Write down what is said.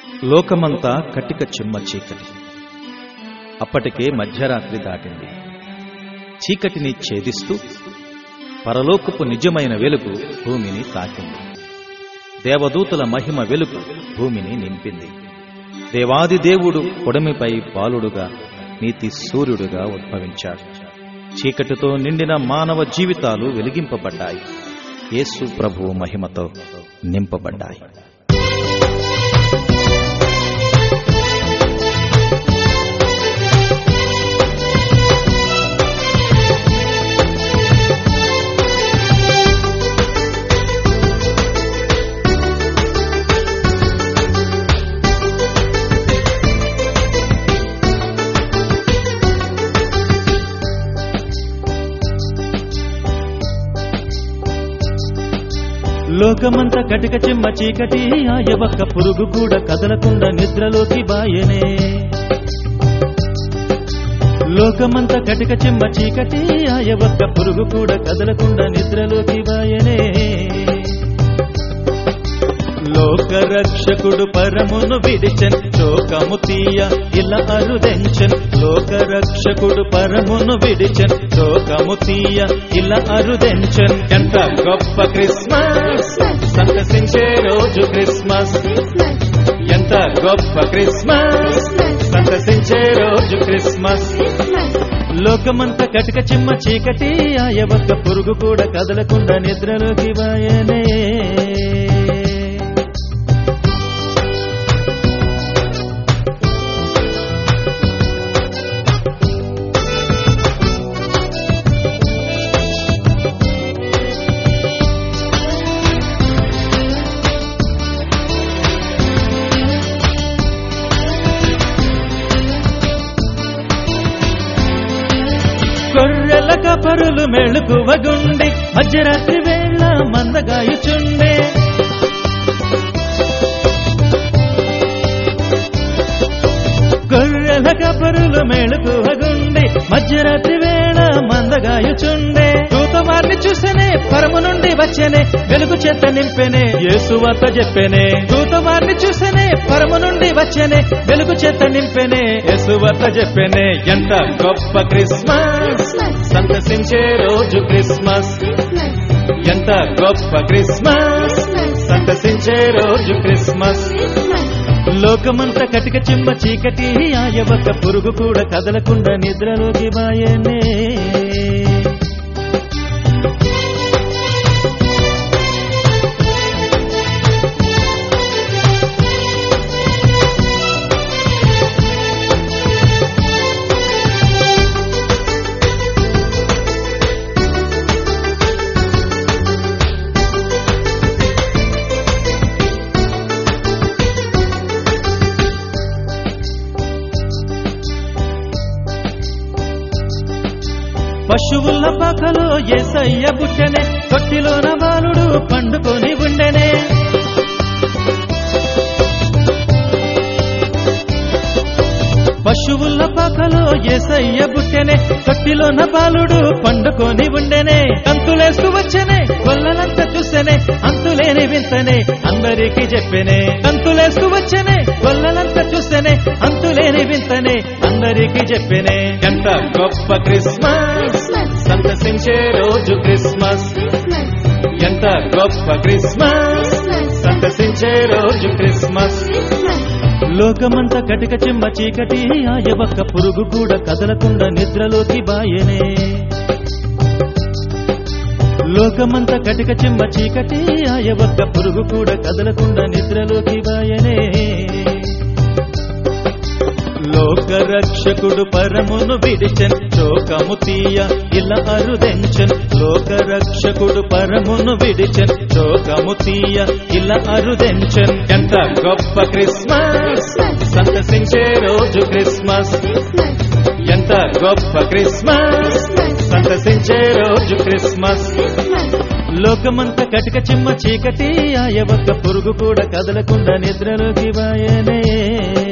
లోకమంతా కటిక చిమ్మ చీకటి అప్పటికే మధ్యరాత్రి దాటింది చీకటిని ఛేదిస్తూ పరలోకపు నిజమైన వెలుగు భూమిని తాకింది దేవదూతల మహిమ వెలుగు భూమిని నింపింది దేవాది దేవుడు పొడమిపై బాలుడుగా నీతి సూర్యుడుగా ఉద్భవించాడు చీకటితో నిండిన మానవ జీవితాలు వెలిగింపబడ్డాయి యేసు ప్రభువు మహిమతో నింపబడ్డాయి లోకమంతా కటిక చిమ్మ చీకటి ఆయవక్క పురుగు కూడా కదలకుండా నిద్రలోకి బాయనే లోకమంతా కటిక చిమ్మ చీకటి ఆయవక్క పురుగు కూడా కదలకుండా నిద్రలోకి బాయనే లోకరక్షకుడు పరమును విడిచెన్ శోకము తీయ ఇలా అరుదెంచెన్ లోకరక్షకుడు పరమును విడిచెన్ శోకము తీయ ఇలా అరుదెంచెన్ ఎంత గొప్ప క్రిస్మస్ సంతసించే రోజు క్రిస్మస్ ఎంత గొప్ప క్రిస్మస్ సంతసించే రోజు క్రిస్మస్ లోకమంతా కటిక చిమ్మ చీకటి ఆయవక్క పురుగు కూడా కదలకుండా నిద్రలోకి వాయనే గొర్రెల కపరులు మెళుకువగుండి మధ్యరాత్రి వేళ మందగాయుచుండే గొర్రెల కపరులు మెళుకువగుండి మధ్యరాత్రి వేళ మందగాయుచుండే దూతమార్ని చూసెనే పరము నుండి వచ్చెనే వెలుగు చేత నింపెనే యేసువత చెప్పెనే దూతమార్ని చూసెనే పరము నుండి వచ్చెనే వెలుగు చేత నింపెనే యేసువత చెప్పెనే ఎంత గొప్ప క్రిస్మస్ సంతసించే రోజు క్రిస్మస్ ఎంత గొప్ప క్రిస్మస్ సంతసించే రోజు క్రిస్మస్ లోకమంతా కటిక చిమ్మ చీకటి ఆయవక పురుగు కూడా కదలకుండా నిద్రలోకి బాయనే పశువుల పకలో ఏసయ్య బుట్టెనే తొట్టిలోన బాలుడు పండుకొని ఉండెనే పశువుల పకలో ఏసయ్య బుట్టెనే తొట్టిలోన బాలుడు పండుకొని ఉండెనే అంతులేస్తూ వచ్చెనే గొల్లలంతా చూసెనే అంతులేని వింతనే అందరికీ చెప్పెనే అంతులేస్తూ వచ్చెనే గొల్లలంతా చూసెనే అంతులేని వింతనే అందరికీ చెప్పెనే ఎంత గొప్ప క్రిస్మస్ సంతసించే రోజు క్రిస్మస్ ఎంత గొప్ప క్రిస్మస్ సంతసించే రోజు క్రిస్మస్ లోకమంతా కటిక చిమ్మ చీకటి ఆయవక్క పురుగు కూడా కదలకుండా నిద్రలోకి బాయనే లోకమంతా కటిక చిమ్మ చీకటి ఆయవక్క పురుగు కూడా కదలకుండా నిద్రలోకి బాయనే లోకరక్షకుడు పరమును విడిచెన్ శోకము తీయ ఇలా అరుదెంచెన్ లోకరక్షకుడు పరమును విడిచెన్ శోకము తీయ ఇలా అరుదెంచెన్ ఎంత గొప్ప క్రిస్మస్ సంతసించే రోజు క్రిస్మస్ ఎంత గొప్ప క్రిస్మస్ సంతసించే రోజు క్రిస్మస్ లోకమంతా కటిక చిమ్మ చీకటి ఆయవక్క పురుగు కూడా కదలకుండా నిద్రలోకి వాయనే